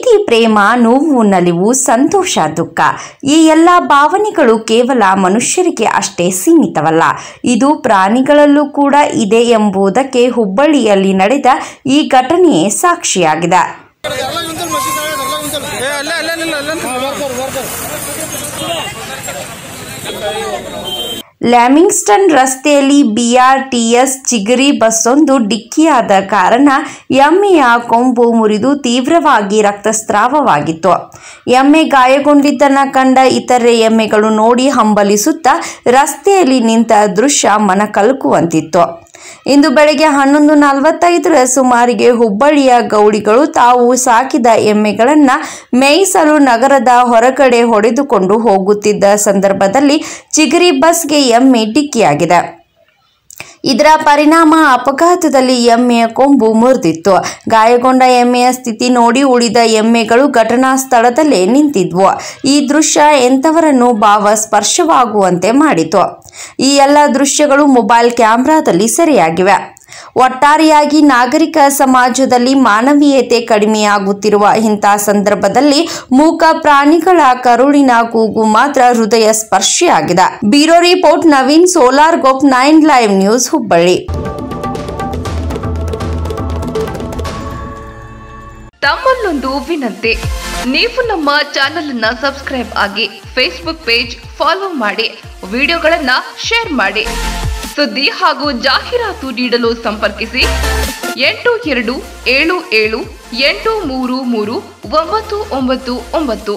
ಪ್ರೀತಿ ಪ್ರೇಮ ನೋವು ನಲಿವು ಸಂತೋಷ ದುಃಖ ಈ ಎಲ್ಲ ಭಾವನೆಗಳು ಕೇವಲ ಮನುಷ್ಯರಿಗೆ ಅಷ್ಟೇ ಸೀಮಿತವಲ್ಲ ಇದು ಪ್ರಾಣಿಗಳಲ್ಲೂ ಕೂಡ ಇದೆ ಎಂಬುದಕ್ಕೆ ಹುಬ್ಬಳ್ಳಿಯಲ್ಲಿ ನಡೆದ ಈ ಘಟನೆಯೇ ಸಾಕ್ಷಿಯಾಗಿದೆ ಏ ಅಲ್ಲೇ ಅಲ್ಲೇ ಅಲ್ಲೇ ಅಲ್ಲೇ ಲ್ಯಾಮಿಂಗ್ಸ್ಟನ್ ರಸ್ತೆಯಲ್ಲಿ ಬಿಆರ್ಟಿಎಸ್ ಚಿಗರಿ ಬಸ್ಸೊಂದು ಡಿಕ್ಕಿಯಾದ ಕಾರಣ ಎಮ್ಮೆಯ ಕೊಂಬು ಮುರಿದು ತೀವ್ರವಾಗಿ ರಕ್ತಸ್ರಾವವಾಗಿತ್ತು ಎಮ್ಮೆ ಗಾಯಗೊಂಡಿದ್ದನ್ನು ಕಂಡ ಇತರೆ ಎಮ್ಮೆಗಳು ನೋಡಿ ಹಂಬಲಿಸುತ್ತಾ ರಸ್ತೆಯಲ್ಲಿ ನಿಂತ ದೃಶ್ಯ ಮನಕಲುಕುವಂತಿತ್ತು ಇಂದು ಬೆಳಗ್ಗೆ ಹನ್ನೊಂದು ನಲವತ್ತೈದರ ಸುಮಾರಿಗೆ ಹುಬ್ಬಳ್ಳಿಯ ಗೌಡಿಗಳು ತಾವು ಸಾಕಿದ ಎಮ್ಮೆಗಳನ್ನು ಮೇಯಿಸಲು ನಗರದ ಹೊರಗಡೆ ಹೊಡೆದುಕೊಂಡು ಹೋಗುತ್ತಿದ್ದ ಸಂದರ್ಭದಲ್ಲಿ ಚಿಗರಿ ಬಸ್ಗೆ ಎಮ್ಮೆ ಡಿಕ್ಕಿಯಾಗಿದೆ ಇದರ ಪರಿಣಾಮ ಅಪಘಾತದಲ್ಲಿ ಎಮ್ಮೆಯ ಕೊಂಬು ಮುರಿದಿತ್ತು ಗಾಯಗೊಂಡ ಎಮ್ಮೆಯ ಸ್ಥಿತಿ ನೋಡಿ ಉಳಿದ ಎಮ್ಮೆಗಳು ಘಟನಾ ಸ್ಥಳದಲ್ಲೇ ನಿಂತಿದ್ವು ಈ ದೃಶ್ಯ ಎಂಥವರನ್ನು ಭಾವ ಸ್ಪರ್ಶವಾಗುವಂತೆ ಮಾಡಿತು ಈ ಎಲ್ಲ ದೃಶ್ಯಗಳು ಮೊಬೈಲ್ ಕ್ಯಾಮೆರಾದಲ್ಲಿ ಸೆರೆಯಾಗಿವೆ ಒಟ್ಟಾರೆಯಾಗಿ ನಾಗರಿಕ ಸಮಾಜದಲ್ಲಿ ಮಾನವೀಯತೆ ಕಡಿಮೆಯಾಗುತ್ತಿರುವ ಇಂಥ ಸಂದರ್ಭದಲ್ಲಿ ಮೂಕ ಪ್ರಾಣಿಗಳ ಕರುಳಿನ ಕೂಗು ಮಾತ್ರ ಹೃದಯ ಸ್ಪರ್ಶಿಯಾಗಿದೆ ಬ್ಯೂರೋ ರಿಪೋರ್ಟ್ ನವೀನ್ ಸೋಲಾರ್ ಗೋಪ್ ನೈನ್ ಲೈವ್ ನ್ಯೂಸ್ ಹುಬ್ಬಳ್ಳಿ ತಮ್ಮಲ್ಲೊಂದು ವಿನಂತಿ ನೀವು ನಮ್ಮ ಚಾನೆಲ್ ಅನ್ನ ಸಬ್ಸ್ಕ್ರೈಬ್ ಆಗಿ ಫೇಸ್ಬುಕ್ ಪೇಜ್ ಫಾಲೋ ಮಾಡಿ ವಿಡಿಯೋಗಳನ್ನ ಶೇರ್ ಮಾಡಿ ಸುದ್ದಿ ಹಾಗೂ ಜಾಹೀರಾತು ನೀಡಲು ಸಂಪರ್ಕಿಸಿ ಎಂಟು ಎರಡು ಏಳು ಏಳು ಎಂಟು ಮೂರು ಮೂರು ಒಂಬತ್ತು ಒಂಬತ್ತು ಒಂಬತ್ತು